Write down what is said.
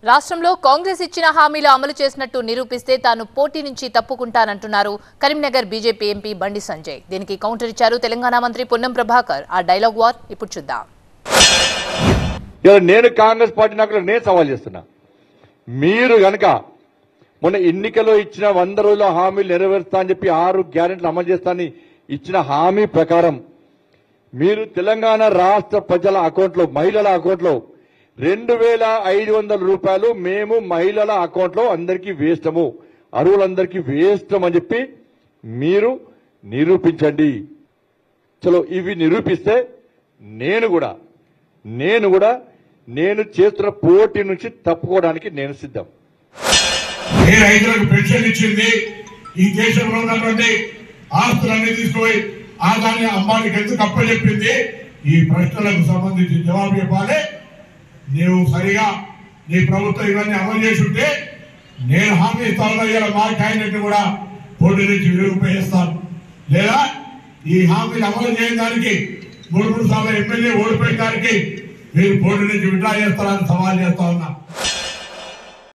రాష్ట్రంలో కాంగ్రెస్ ఇచ్చిన హామీలు అమలు చేసినట్టు నిరూపిస్తే తాను పోటీ నుంచి తప్పుకుంటానంటున్నారు కరీంనగర్ బీజేపీ ఎంపీ బండి సంజయ్ దీనికి కౌంటర్ ఇచ్చారు తెలంగాణ మంత్రి పొన్నం ప్రభాకర్ ఆ డైలాగ్ వార్ ఇప్పుడు చూద్దాం ఇలా నేను కాంగ్రెస్ పార్టీ నాయకులు నేను సవాల్ చేస్తున్నా మీరు గనక మొన్న ఎన్నికలో ఇచ్చిన వంద రోజుల హామీలు నెరవేరుస్తా అని చెప్పి ఆరు గ్యారెంట్లు అమలు చేస్తా అని ఇచ్చిన హామీ ప్రకారం మీరు తెలంగాణ రాష్ట్ర ప్రజల అకౌంట్లో మహిళల అకౌంట్లో రెండు వేల ఐదు వందల రూపాయలు మేము మహిళల అకౌంట్లో అందరికీ వేస్తాము అరువులందరికీ వేస్తాం అని చెప్పి మీరు నిరూపించండి చలో ఇవి నిరూపిస్తే నేను కూడా నేను కూడా నేను చేస్తున్న పోటీ నుంచి తప్పుకోవడానికి నేను సిద్ధం ఏ రైతులకు పెన్షన్ ఇచ్చింది ఈ దేశంలో ఉన్నటువంటి ఆస్తులన్నీ తీసుకుపోయి ఆ దాన్ని అమ్మానికి ఎందుకు అప్పచెప్పింది ఈ ప్రశ్నలకు సంబంధించి జవాబు చెప్పాలి నీవు సరిగా నీ ప్రభుత్వం ఇవన్నీ అమలు చేసి ఉంటే నేను హామీ ఇస్తాను ఇలా మా క్యాండిడేట్ కూడా పోటీ నుంచి వినియోగిస్తాను లేదా ఈ హామీలు అమలు చేయని దానికి మూడు మూడు సార్లు ఎమ్మెల్యే ఓడిపోయిన దానికి మీరు పోటీ నుంచి విడ్రా చేస్తారని సవాల్ చేస్తా ఉన్నా